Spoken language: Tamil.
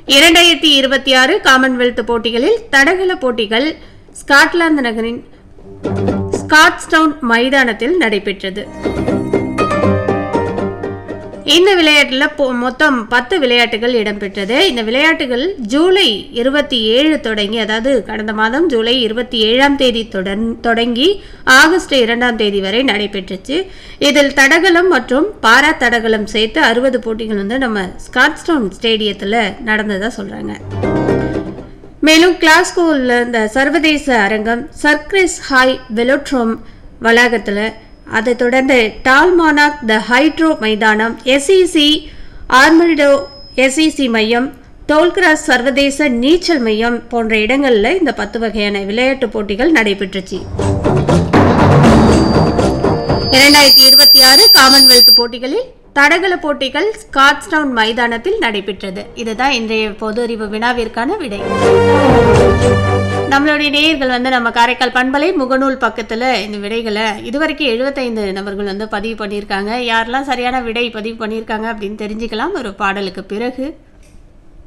இரண்டாயிரத்தி இருபத்தி ஆறு காமன்வெல்த் போட்டிகளில் தடகள போட்டிகள் ஸ்காட்லாந்து நகரின் ஸ்காட்ஸ்டவுன் மைதானத்தில் நடைபெற்றது இந்த விளையாட்டில் பொ- மொத்தம் பத்து விளையாட்டுகள் இடம்பெற்றது இந்த விளையாட்டுகள் ஜூலை இருபத்தி ஏழு தொடங்கி அதாவது கடந்த மாதம் ஜூலை இருபத்தி ஏழாம் தேதி தொடர் தொடங்கி ஆகஸ்ட் இரண்டாம் தேதி வரை நடைபெற்றுச்சு இதில் தடகளம் மற்றும் பாரா தடகளம் சேர்த்து அறுபது போட்டிகள் வந்து நம்ம ஸ்காட்ஸ்டவுன் ஸ்டேடியத்தில் நடந்ததா சொல்கிறாங்க மேலும் கிளாஸ்கோவில் இந்த சர்வதேச அரங்கம் சர்க்ரிஸ் ஹாய் வெலோட்ரோம் வளாகத்தில் அதைத் தொடர்ந்து டால்மானாக் த ஹைட்ரோ மைதானம் எஸ்இசி ஆர்மல்டோ எஸ்இசி மையம் டோல்கிராஸ் சர்வதேச நீச்சல் மையம் போன்ற இடங்களில் இந்த பத்து வகையான விளையாட்டுப் போட்டிகள் நடைபெற்றுச்சு இரண்டாயிரத்தி இருபத்தி ஆறு காமன்வெல்த் போட்டிகளில் தடகள போட்டிகள் ஸ்காட்ஸ்டவுன் மைதானத்தில் நடைபெற்றது இதுதான் இன்றைய பொது அறிவு வினாவிற்கான விடை நம்மளுடைய நேயர்கள் வந்து நம்ம காரைக்கால் பண்பலை முகநூல் பக்கத்தில் இந்த விடைகளை இதுவரைக்கும் எழுபத்தைந்து நபர்கள் வந்து பதிவு பண்ணியிருக்காங்க யாரெல்லாம் சரியான விடை பதிவு பண்ணியிருக்காங்க அப்படின்னு தெரிஞ்சுக்கலாம் ஒரு பாடலுக்கு பிறகு